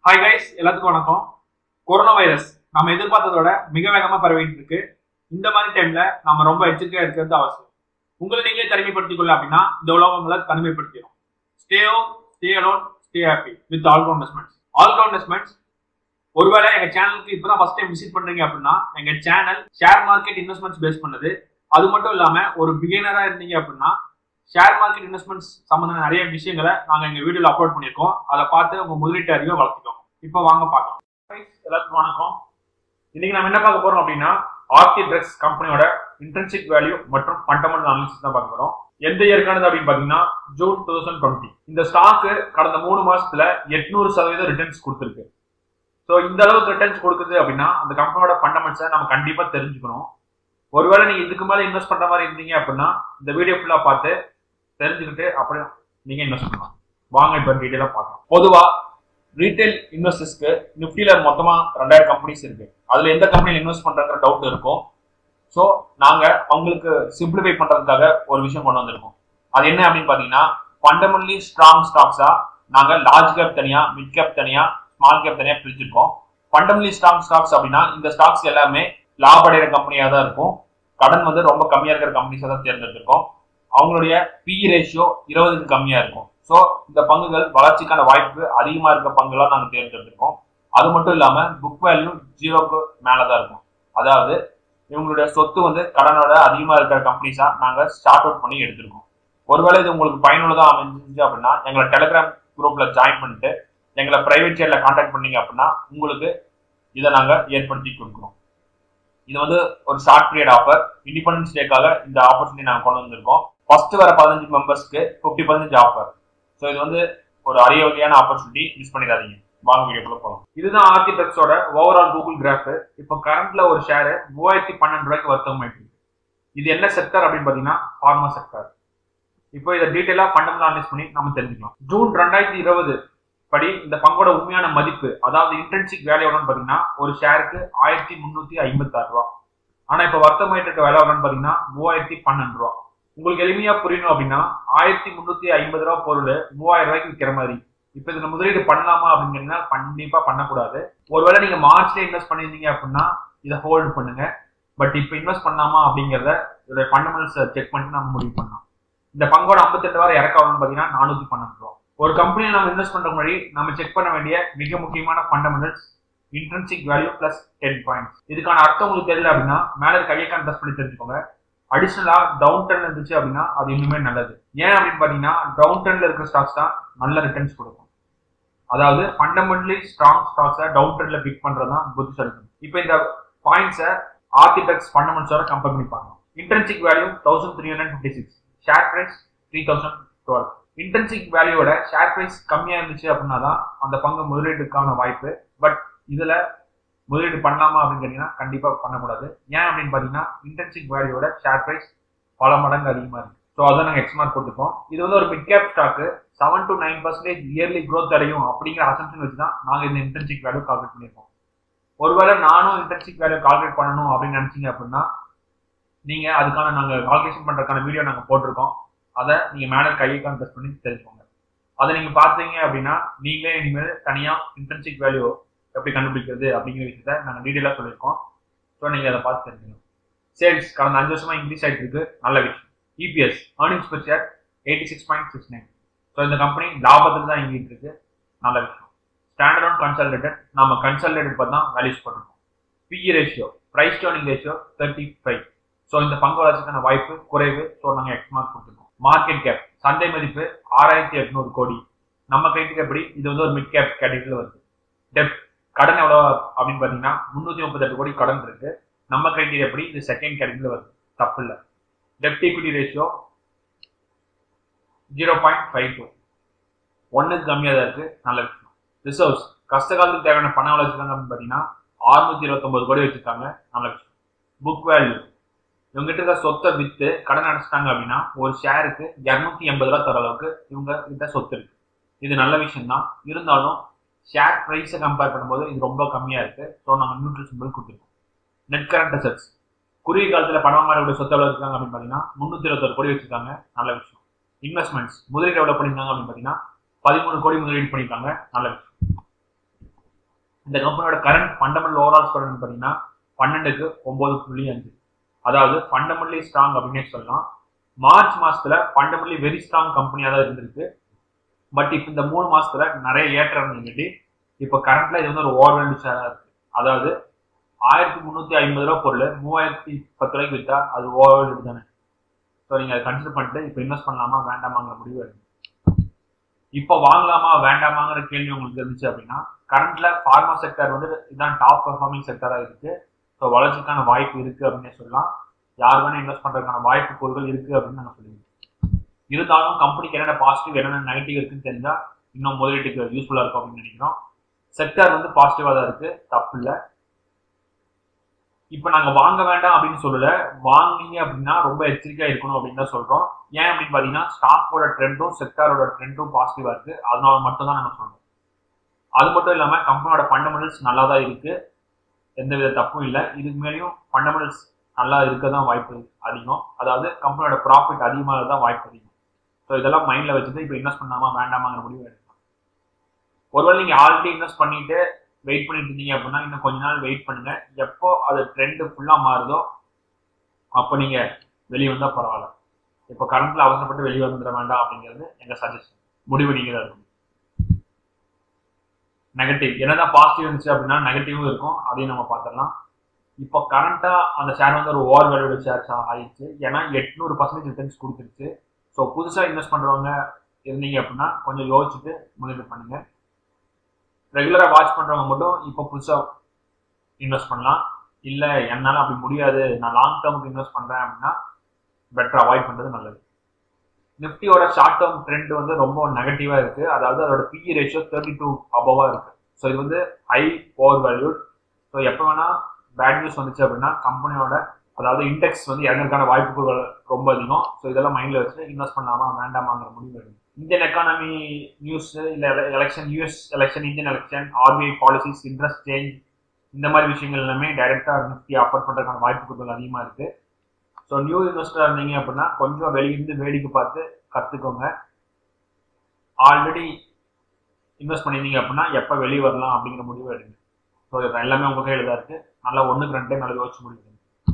Hi guys எல்லாத்துக்கும் வணக்கம் corona virus நம்ம எதிர்பார்த்ததோட மிக வேகமா பரவிட்டு இருக்கு இந்த மாதிரி டைம்ல நம்ம ரொம்ப எச்சரிக்கையா இருக்கிறது அவசியம் உங்களை நீங்களே தனிமைப்படுத்திக் கொள்ள அப்படின்னா இந்த உலகங்களை தனிமைப்படுத்திடும் stay home stay alone stay happy with all investments all investments ஒருவேளை எங்க சேனலுக்கு இப்பதான் ஃபர்ஸ்ட் டைம் விசிட் பண்றீங்க அப்படின்னா எங்க channel share market investments base பண்ணது அது மட்டும் இல்லாம ஒரு பிகினரா இருந்தீங்க அப்படின்னா ஷேர் மார்க்கெட் இன்வெஸ்ட்மெண்ட்ஸ் சம்பந்தமான நிறைய விஷயங்களை நாங்க எங்க வீடியோல அப்லோட் பண்ணியிருக்கோம் அதை பார்த்து உங்க முதலீட்டு அறிவை வளர்த்துக்கோங்க இப்போ வாங்க பார்க்கலாம் Guys, எல்லாத்துக்கும் வணக்கம் இன்னைக்கு நம்ம என்ன பார்க்க போறோம் அப்படின்னா ஆர்டி ட்ரக்ஸ் கம்பெனியோட இன்டர்ன்ஷிப் வேல்யூ மற்றும் ஃபண்டமெண்டல் அனாலிசிஸ் தான் பார்க்க போறோம் எந்த இயற்கானது அப்படின்னு பாத்தீங்கன்னா ஜூன் டூ தௌசண்ட் டுவெண்ட்டி இந்த ஸ்டாக்கு கடந்த மூணு மாசத்துல எட்நூறு சதவீதம் ரிட்டர்ன்ஸ் கொடுத்துருக்கு ஸோ இந்த அளவுக்கு ரிட்டர்ன்ஸ் கொடுக்குது அப்படின்னா அந்த கம்பெனியோட ஃபண்டமெண்ட்ஸை நம்ம கண்டிப்பா தெரிஞ்சுக்கணும் ஒருவேளை நீங்க இதுக்கு மேல இன்வெஸ்ட் பண்ற மாதிரி இருந்தீங்க அப்படின்னா இந்த வீடியோ ஃபுல்லா பார்த்து தெரிஞ்சுக்கிட்டு அப்புறம் நீங்க இன்வெஸ்ட் பண்ணலாம் வாங்க இப்போ டீட்டெயிலாக பார்க்கலாம் பொதுவா ரீட்டைல் இன்வெஸ்டர்ஸ்க்கு நிஃப்டியில மொத்தமா ரெண்டாயிரம் கம்பெனிஸ் இருக்கு அதுல எந்த கம்பெனியில் இன்வெஸ்ட் பண்றங்கிற டவுட் இருக்கும் ஸோ நாங்க அவங்களுக்கு சிம்பிளிஃபை பண்றதுக்காக ஒரு விஷயம் கொண்டு வந்திருக்கோம் அது என்ன அப்படின்னு பாத்தீங்கன்னா ஃபண்டமெண்டலி ஸ்ட்ராங் ஸ்டாக்ஸா நாங்க லார்ஜ் கேப் தனியா மிட் கேப் தனியா ஸ்மால் கேப் தனியா பிரிச்சிருக்கோம் ஃபண்டமெண்டலி ஸ்ட்ராங் ஸ்டாக்ஸ் அப்படின்னா இந்த ஸ்டாக்ஸ் எல்லாமே லாப அடைகிற கம்பெனியா தான் இருக்கும் கடன் வந்து ரொம்ப கம்மியா இருக்கிற கம்பெனிஸை தான் தேர்ந்தெடுத்திருக்கோம் அவங்களுடைய பிஇ ரேஷியோ இருபதுக்கு கம்மியா இருக்கும் ஸோ இந்த பங்குகள் வளர்ச்சிக்கான வாய்ப்பு அதிகமா இருக்க பங்குகளா நாங்கள் தேர்ந்தெடுத்திருக்கோம் அது மட்டும் இல்லாம புக் வேல்யூ ஜீரோக்கு மேலதான் இருக்கும் அதாவது இவங்களுடைய சொத்து வந்து கடனோட அதிகமா இருக்கிற கம்பெனிஸா நாங்க ஸ்டார்ட் அவுட் பண்ணி எடுத்திருக்கோம் ஒருவேளை இது உங்களுக்கு பயனுள்ளதா அமைஞ்சிச்சு அப்படின்னா எங்களை டெலிகிராம் குரூப்ல ஜாயின் பண்ணிட்டு எங்களை பிரைவேட் சேர்ல கான்டாக்ட் பண்ணீங்க அப்படின்னா உங்களுக்கு இதை நாங்க ஏற்படுத்தி கொடுக்குறோம் இது வந்து ஒரு ஷார்ட் பீரியட் ஆஃபர் இண்டிபெண்டன்ஸ் டேக்காக இந்த ஆப்பர்ச்சுனிட்டி நாங்கள் கொண்டு வந்திருக்கோம் ஃபர்ஸ்ட் வர பதினஞ்சு மெம்பர்ஸ்க்கு ஃபிஃப்டி பர்சன்டேஜ் ஆஃபர் ஸோ இது வந்து ஒரு அரிய வகையான ஆப்பர்ச்சுனிட்டி மிஸ் பண்ணிடாதீங்க வாங்க வீடியோக்குள்ள போகலாம் இதுதான் ஆர்கிடெக்ட்ஸோட ஓவரால் கூகுள் கிராஃப் இப்போ கரண்ட்ல ஒரு ஷேர் மூவாயிரத்தி பன்னெண்டு ரூபாய்க்கு வர்த்தகம் ஆயிட்டு இருக்கு இது என்ன செக்டர் அப்படின்னு பார்த்தீங்கன்னா ஃபார்மா செக்டர் இப்போ இதை டீட்டெயிலாக ஃபண்டமெண்டல் அனலைஸ் பண்ணி நம்ம தெரிஞ்சுக்கலாம் ஜூன் ரெண்டாயிரத்தி இருபது படி இந்த பங்கோட உண்மையான மதிப்பு அதாவது இன்டர்ன்ஷிப் வேலை எவ்வளோன்னு பார்த்தீங்கன்னா ஒரு ஷேருக்கு ஆயிரத்தி முந்நூற்றி ஐம்பத்தாறு ரூபா ஆனால் இப்போ வர்த்தமாயிட்டு இருக்க வேலை எவ்வளோன்னு பார்த்தீங்கன்னா மூவாயிரத்தி பன்னெண்டு ரூபா உங்களுக்கு எளிமையா புரியணும் அப்படின்னா ஆயிரத்தி முந்நூற்றி ஐம்பது ரூபா பொருள் மூவாயிரம் ரூபாய்க்கு விற்கிற மாதிரி இப்போ இதுல முதலீடு பண்ணலாமா அப்படின்னு கேட்டீங்கன்னா கண்டிப்பா பண்ணக்கூடாது ஒருவேளை நீங்க மார்ச்ல இன்வெஸ்ட் பண்ணியிருந்தீங்க அப்படின்னா இதை ஹோல்டு பண்ணுங்க பட் இப்போ இன்வெஸ்ட் பண்ணலாமா அப்படிங்கிறத இதோட ஃபண்டமெண்டல்ஸ் செக் பண்ணிட்டு நம்ம முடிவு பண்ணலாம் இந்த பங்கோட ஐம்பத்தெட்டு வாரம் இறக்காவதுன்னு பார்த்தீங்கன்னா நானூற்றி பன்னெண்டு ரூபா ஒரு கம்பெனியில் நம்ம இன்வெஸ்ட் பண்ற முன்னாடி நம்ம செக் பண்ண வேண்டிய மிக முக்கியமான fundamentals intrinsic value plus ten points இதுக்கான அர்த்தம் உங்களுக்கு தெரியல அப்படின்னா மேலே இருக்க ஐயக்கான் டெஸ்ட் பண்ணி தெரிஞ்சுக்கோங்க அடிஷனலா டவுன் ட்ரெண்ட் இருந்துச்சு அப்படின்னா அது இன்னுமே நல்லது ஏன் அப்படின்னு பாத்தீங்கன்னா டவுன் ட்ரெண்ட்ல இருக்கிற ஸ்டாக்ஸ் தான் நல்ல ரிட்டர்ன்ஸ் கொடுக்கும் அதாவது ஃபண்டமெண்டலி ஸ்ட்ராங் ஸ்டாக்ஸை டவுன் ட்ரெண்ட்ல பிக் பண்றது தான் புத்திசாலித்தனம் இப்போ இந்த பாயிண்ட்ஸை ஆர்கிடெக்ட்ஸ் ஃபண்டமெண்ட்ஸோட கம்பேர் பண்ணி பார்க்கணும் intrinsic value thousand three hundred fifty six share price three thousand twelve intrinsic வேல்யூவோட ஷேர் பிரைஸ் கம்மியா இருந்துச்சு அப்படின்னா தான் அந்த பங்கு முதலீட்டுக்கான வாய்ப்பு பட் இதுல முதலீடு பண்ணலாமா அப்படின்னு கேட்டீங்கன்னா கண்டிப்பா பண்ணக்கூடாது ஏன் அப்படின்னு பாத்தீங்கன்னா இன்டர்ன்ஷிப் வேல்யூவோட ஷேர் பிரைஸ் பல மடங்கு அதிகமா இருக்கு ஸோ அதான் நாங்கள் எக்ஸ்மார்க் கொடுத்துப்போம் இது வந்து ஒரு மிட் கேப் ஸ்டாக்கு seven to nine percentage yearly growth அடையும் அப்படிங்கிற அசம்ஷன் வச்சு தான் நாங்கள் இந்த இன்டர்ன்ஷிப் வேல்யூ கால்குலேட் பண்ணியிருக்கோம் ஒருவேளை நானும் இன்டர்ன்ஷிப் வேல்யூ கால்குலேட் பண்ணணும் அப்படின்னு நினைச்சீங்க அப்படின்னா நீங்க அதுக்கான நாங்கள் கால்குலேஷன் பண்றதுக்கான வீடியோ நாங்கள் போட்டிருக்கோம் அதை நீங்க மேலே கையை டெஸ்ட் பண்ணி தெரிஞ்சுக்கோங்க அதை நீங்க பார்த்தீங்க அப்படின்னா நீங்களே இனிமேல் தனியா இன்டர்ன்ஷிப் வேல்யூ எப்படி கண்டுபிடிக்கிறது அப்படிங்கிற விஷயத்த நாங்கள் டீட்டெயிலாக சொல்லியிருக்கோம் ஸோ நீங்கள் அதை பார்த்து தெரிஞ்சுக்கணும் சேல்ஸ் கடந்த அஞ்சு வருஷமா இன்க்ரீஸ் ஆகிட்டு இருக்கு நல்ல விஷயம் EPS earnings per share eighty six point six nine so இந்த கம்பெனி லாபத்தில் தான் இங்கிட்டு இருக்கு நல்ல விஷயம் ஸ்டாண்டர்ட் ஆன் கன்சல்டேட்டட் நம்ம கன்சல்டேட்டட் பார்த்து தான் வேல்யூஸ் பண்ணிருக்கோம் பிஇ ரேஷியோ ப்ரைஸ் டேர்னிங் ரேஷியோ தேர்ட்டி ஃபைவ் ஸோ இந்த பங்கு வளர்ச்சிக்கான வாய்ப்பு குறைவு ஸோ நாங்கள் எக்ஸ் மார்க் கொடுத்துருக்கோம் மார்க்கெட் கேப் சந்தை மதிப்பு ஆறாயிரத்தி எட்நூறு கோடி நம்ம கைட்டுக்கு எப்படி இது வந்து ஒரு மிட் கேப் கேட்டகரியில் வருது டெப்ட் கடன் எவ்வளோ அப்படின்னு பார்த்தீங்கன்னா முந்நூற்றி முப்பத்தெட்டு கோடி கடன் இருக்கு நம்ம கிரைட்டீரியா எப்படி இது செகண்ட் கேட்டகரியில் வருது தப்பு இல்லை டெப்ட் equity ratio zero point five two ஒன்றுக்கு கம்மியாக தான் இருக்கு நல்ல விஷயம் ரிசர்வ்ஸ் கஷ்ட காலத்துக்கு தேவையான பணம் எவ்வளோ வச்சிருக்காங்க அப்படின்னு பார்த்தீங்கன்னா அறுநூத்தி இருபத்தொம்பது கோடி வச்சிருக்காங்க நல்ல விஷயம் புக் வேல்யூ இவங்ககிட்ட இருக்க சொத்தை வித்து கடன் அடைச்சிட்டாங்க அப்படின்னா ஒரு ஷேருக்கு இரநூத்தி எண்பது ரூபா தர அளவுக்கு இவங்க கிட்ட சொத்து இருக்கு இது நல்ல விஷயம் தான் இருந்தாலும் ஷேர் ப்ரைஸை கம்பேர் பண்ணும்போது இது ரொம்ப கம்மியாக இருக்குது ஸோ நாங்கள் நியூட்ரல் சிம்பிள் கொடுத்துருக்கோம் நெட் கரண்ட் அசட்ஸ் குறுகிய காலத்தில் பணம் மாறக்கூடிய சொத்து எவ்வளோ இருக்காங்க அப்படின்னு பார்த்தீங்கன்னா முந்நூற்றி இருபத்தொரு கோடி வச்சிருக்காங்க நல்ல விஷயம் இன்வெஸ்ட்மெண்ட்ஸ் முதலீடு எவ்வளோ பண்ணியிருக்காங்க அப்படின்னு பார்த்தீங்கன்னா பதிமூணு கோடி முதலீடு பண்ணியிருக்காங்க நல்ல விஷயம் இந்த கம்பெனியோட கரண்ட் ஃபண்டமெண்டல் ஓவரால் ஸ்கோர் பார்த்தீங்கன்னா பன்னெண்டுக்கு ஒன்பது புள்ளி அஞ்சு அதாவது ஃபண்டமெண்டலி ஸ்ட்ராங் அப்படின்னே சொல்லலாம் மார்ச் மாசத்துல ஃபண்டமெண்டலி வெரி ஸ்ட்ராங் கம்பெனியாக தான் இருந்திருக்கு பட் இப்போ இந்த மூணு மாசத்துல நிறைய ஏற்றம் இருந்துட்டு இப்போ கரண்ட்ல இது வந்து ஒரு ஓவர் ஷேராக இருக்கு அதாவது ஆயிரத்தி முந்நூற்றி ஐம்பது ரூபா பொருள் மூவாயிரத்தி பத்து ரூபாய்க்கு விற்றா அது ஓவர் தானே ஸோ நீங்கள் அதை கன்சிடர் பண்ணிட்டு இப்போ இன்வெஸ்ட் பண்ணலாமா வேண்டாமாங்கிற முடிவு எடுங்க இப்போ வாங்கலாமா வேண்டாமாங்கிற கேள்வி உங்களுக்கு இருந்துச்சு அப்படின்னா கரண்ட்ல ஃபார்மா செக்டர் வந்து இதுதான் டாப் பெர்ஃபார்மிங் செக்டராக இருக்கு ஸோ வளர்ச்சிக்கான வாய்ப்பு இருக்கு அப்படின்னு சொல்லலாம் யார் வேணா இன்வெஸ்ட் பண்றதுக்கான வாய்ப்பு கூறுகள் இருக்கு அப்படின்னு நாங்கள் சொல்லியிருக்கோம் இருந்தாலும் கம்பெனிக்கு என்னென்ன பாசிட்டிவ் என்னென்ன நெகட்டிவ் இருக்குன்னு தெரிஞ்சா இன்னும் முதலீட்டுக்கு யூஸ்ஃபுல்லாக இருக்கும் அப்படின்னு நினைக்கிறோம் செக்டர் வந்து பாசிட்டிவாக தான் இருக்கு தப்பு இல்லை இப்போ நாங்கள் வாங்க வேண்டாம் அப்படின்னு சொல்லல வாங்கினீங்க அப்படின்னா ரொம்ப எச்சரிக்கையா இருக்கணும் அப்படின்னு தான் சொல்றோம் ஏன் அப்படின்னு பார்த்தீங்கன்னா ஸ்டாக்கோட ட்ரெண்டும் செக்டாரோட ட்ரெண்டும் பாசிட்டிவா இருக்கு அதனால மட்டும் தான் நாங்கள் சொல்றோம் அது மட்டும் இல்லாமல் கம்பெனியோட ஃபண்டமெண்டல்ஸ் நல்லா தான் இருக்கு எந்த வித தப்பும் இல்லை இதுக்கு மேலேயும் ஃபண்டமெண்டல்ஸ் நல்லா இருக்க தான் வாய்ப்பு அதிகம் அதாவது கம்பெனியோட ப்ராஃபிட் அதிகமாக தான் வாய்ப்பு அதிகம் ஸோ இதெல்லாம் மைண்டில் வச்சுட்டு இப்போ இன்வெஸ்ட் பண்ணாமா வேண்டாமாங்கிற முடிவு எடுக்கலாம் ஒருவேளை நீங்கள் ஆல்ரெடி இன்வெஸ்ட் பண்ணிட்டு வெயிட் பண்ணிட்டு இருந்தீங்க அப்படின்னா இன்னும் கொஞ்ச நாள் வெயிட் பண்ணுங்க எப்போ அது ட்ரெண்டு ஃபுல்லாக மாறுதோ அப்போ நீங்கள் வெளியே வந்தால் பரவாயில்ல இப்போ கரண்ட்ல அவசரப்பட்டு வெளியே வந்துட வேண்டாம் அப்படிங்கிறது எங்கள் சஜஷன் முடிவு நீங்கள் தான் இருக்கும் நெகட்டிவ் என்னதான் பாசிட்டிவ் இருந்துச்சு அப்படின்னா நெகட்டிவும் இருக்கும் அதையும் நம்ம பார்த்துடலாம் இப்போ கரண்ட்டாக அந்த ஷேர் வந்து ஒரு ஓவர் வேல்யூட ஷேர்ஸ் ஆயிடுச்சு ஏன்னா எட்நூறு பர்சன்டேஜ் ரிட்டர்ன்ஸ் கொடுத்துருச்சு ஸோ புதுசாக இன்வெஸ்ட் பண்ணுறவங்க இருந்தீங்க அப்படின்னா கொஞ்சம் யோசிச்சுட்டு முதலீடு பண்ணுங்க ரெகுலராக வாட்ச் பண்ணுறவங்க மட்டும் இப்போ புதுசாக இன்வெஸ்ட் பண்ணலாம் இல்லை என்னால் அப்படி முடியாது நான் லாங் டேர்முக்கு இன்வெஸ்ட் பண்ணுறேன் அப்படின்னா பெட்டர் அவாய்ட் பண்ணுறது நல்லது நிஃப்டியோட ஷார்ட் டேர்ம் ட்ரெண்ட் வந்து ரொம்ப நெகட்டிவாக இருக்குது அதாவது அதோட பிஇ ரேஷியோ தேர்ட்டி டூ அபவாக இருக்குது ஸோ இது வந்து ஹை ஓவர் வேல்யூட் ஸோ எப்போ வேணால் பேட் நியூஸ் வந்துச்சு அப்படின்னா கம்பெனியோட அதாவது இண்டெக்ஸ் வந்து இறங்குறதுக்கான வாய்ப்புகள் ரொம்ப அதிகம் ஸோ இதெல்லாம் மைண்டில் வச்சு இன்வெஸ்ட் பண்ணலாமா வேண்டாமாங்கிற முடிவு எடுக்கும் இந்தியன் எக்கானமி நியூஸ் இல்லை election US election Indian election RBI policies interest change இந்த மாதிரி விஷயங்கள் எல்லாமே டைரெக்டாக நிஃப்டி அஃபோர்ட் பண்ணுறதுக்கான வாய்ப்புகள் அதிகமாக இருக்குது ஸோ நியூ இன்வெஸ்டராக இருந்தீங்க அப்படின்னா கொஞ்சம் வெளியிருந்து வேடிக்கை பார்த்து கற்றுக்கோங்க ஆல்ரெடி இன்வெஸ்ட் பண்ணியிருந்தீங்க அப்படின்னா எப்போ வெளியே வரலாம் அப்படிங்கிற முடிவு எடுங்க ஸோ இது எல்லாமே உங்கள் கையில் தான் இருக்குது நல்லா ஒன்றுக்கு ரெண்டு டைம் நல்லா யோசிச்சு முடியுங்க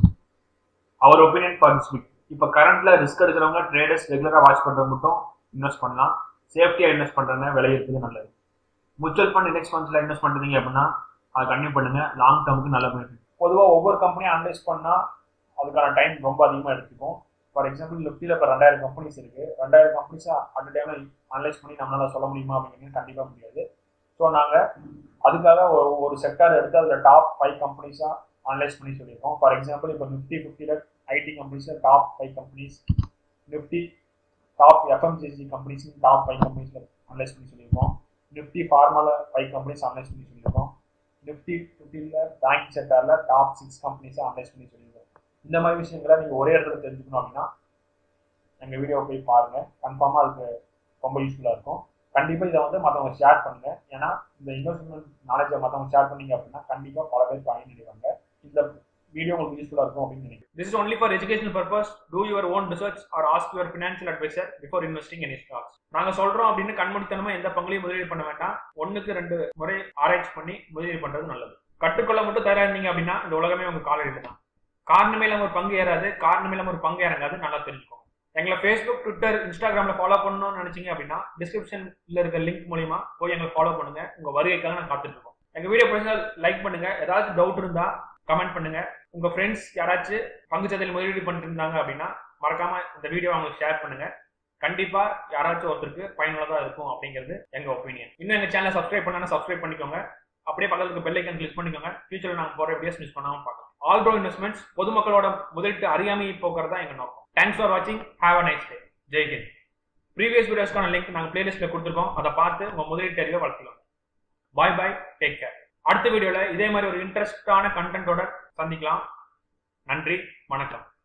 அவர் ஒப்பீனியன் ஃபார் திஸ் வீக் இப்போ கரண்ட்ல ரிஸ்க் எடுக்கிறவங்க ட்ரேடர்ஸ் ரெகுலராக வாட்ச் பண்ணுறவங்க மட்டும் இன்வெஸ்ட் பண்ணலாம் சேஃப்டியாக இன்வெஸ்ட் பண்ணுறதுங்க விலை இருக்குது நல்லது முச்சுவல் ஃபண்ட் இண்டெக்ஸ் ஃபண்ட்ஸில் இன்வெஸ்ட் பண்ணுறீங்க அப்படின்னா அதை கண்டினியூ பண்ணுங்க லாங் டேர்முக்கு நல்ல பெனிஃபிட் பொதுவாக ஒவ்வொரு கம்பெனியும் அனலைஸ் பண்ணால் அதுக்கான டைம் ரொம்ப அதிகமாக எடுத்துக்கும் ஃபார் எக்ஸாம்பிள் நிஃப்டியில் இப்போ ரெண்டாயிரம் கம்பெனிஸ் இருக்குது ரெண்டாயிரம் கம்பெனிஸை அட் டைமில் அனலைஸ் பண்ணி நம்மளால சொல்ல முடியுமா அப்படிங்கிறது கண்டிப்பாக முடியாது ஸோ நாங்கள் அதுக்காக ஒரு ஒரு செக்டார் எடுத்து அதில் டாப் ஃபைவ் கம்பெனிஸாக அனலைஸ் பண்ணி சொல்லியிருக்கோம் ஃபார் எக்ஸாம்பிள் இப்போ நிஃப்டி ஃபிஃப்டியில் ஐடி கம்பெனிஸில் top five companies Nifty top FMCG companies top five கம்பெனிஸில் அனலைஸ் பண்ணி சொல்லியிருக்கோம் நிஃப்டி ஃபார்மாவில் ஃபைவ் கம்பெனிஸ் அனலைஸ் பண்ணி சொல்லியிருக்கோம் நிஃப்டி ஃபிஃப்டியில் பேங்க் செக்டாரில் டாப் சிக்ஸ் கம்பெனிஸை அனலைஸ் பண்ணி சொல்லியிருக்கோம் இந்த மாதிரி விஷயங்களை நீங்கள் ஒரே இடத்துல தெரிஞ்சுக்கணும் அப்படின்னா எங்கள் வீடியோ போய் பாருங்கள் கன்ஃபார்மாக அதுக்கு ரொம்ப யூஸ்ஃபுல்லாக இருக்கும் கண்டிப்பாக இதை வந்து மற்றவங்க ஷேர் பண்ணுங்கள் ஏன்னா இந்த இன்வெஸ்ட்மெண்ட் நாலேஜை மற்றவங்க ஷேர் பண்ணீங்க அப்படின்னா கண்டிப்பாக பல பேர் பயனடைவாங்க இந்த வீடியோ உங்களுக்கு யூஸ்ஃபுல்லாக இருக்கும் அப்படின்னு நினைக்கிறேன் This is only for educational purpose. Do your own research or ask your financial advisor before investing any stocks. நாங்க சொல்றோம் அப்படின்னு கண்மூடித்தனமா எந்த பங்குலையும் முதலீடு பண்ண வேண்டாம் ஒண்ணுக்கு ரெண்டு முறை ஆராய்ச்சி பண்ணி முதலீடு பண்றது நல்லது கற்றுக்கொள்ள மட்டும் தயாரா இருந்தீங்க அப்படின்னா இந்த உலகமே உங்க காலடியில் தான் காரணமே இல்லாம ஒரு பங்கு ஏறாது காரணமே இல்லாம ஒரு பங்கு இறங்காது நல்லா தெரிஞ்சுக்கோங்க எங்களை ஃபேஸ்புக் ட்விட்டர் இன்ஸ்டாகிராம்ல ஃபாலோ பண்ணணும்னு நினைச்சீங்க அப்படின்னா டிஸ்கிரிப்ஷன்ல இருக்க லிங்க் மூலியமா போய் எங்களை ஃபாலோ பண்ணுங்க உங்க வருகைக்காக நான் காத்துட்டு இருக்கோம் எங்க வீடியோ பிடிச்சா லைக் பண்ணுங்க ஏதாச்சும் டவுட் இருந்தா கமெண்ட் பண்ணுங்க உங்க ஃப்ரெண்ட்ஸ் யாராச்சும் பங்குச்சந்தையில் முதலீடு பண்ணிட்டு இருந்தாங்க அப்படின்னா மறக்காம இந்த வீடியோ அவங்களுக்கு ஷேர் பண்ணுங்க கண்டிப்பா யாராச்சும் ஒருத்தருக்கு பயனுள்ளதா இருக்கும் அப்படிங்கிறது எங்க ஒப்பீனியன் இன்னும் எங்க சேனலை சப்ஸ்கிரைப் பண்ணா சப்ஸ்கிரைப் பண்ணிக்கோங்க அப்படியே பக்கத்துக்கு பெல் ஐக்கன் கிளிக் பண்ணிக்கோங்க ஃபியூச்சர்ல நாங்க போற வீடியோஸ் மிஸ் பண்ணாம பார்க்கலாம் ஆல் ப்ரோ இன்வெஸ்ட்மெண்ட்ஸ் பொதுமக்களோட முதலீட்டு அறியாமையை போக்குறது தான் எங்க நோக்கம் தேங்க்ஸ் ஃபார் வாட்சிங் have a nice day Jai Hind previous வீடியோஸ்க்கான லிங்க் நாங்கள் பிளேலிஸ்ட்ல கொடுத்துருக்கோம் அதை பார்த்து உங்க முதலீட்டு அறிவை வளர்த்துக்கோங்க பாய் பாய் டேக் கேர் அடுத்த வீடியோல இதே மாதிரி ஒரு இன்ட்ரெஸ்டான கண்டென்ட்டோட சந்திக்கலாம் நன்றி வணக்கம்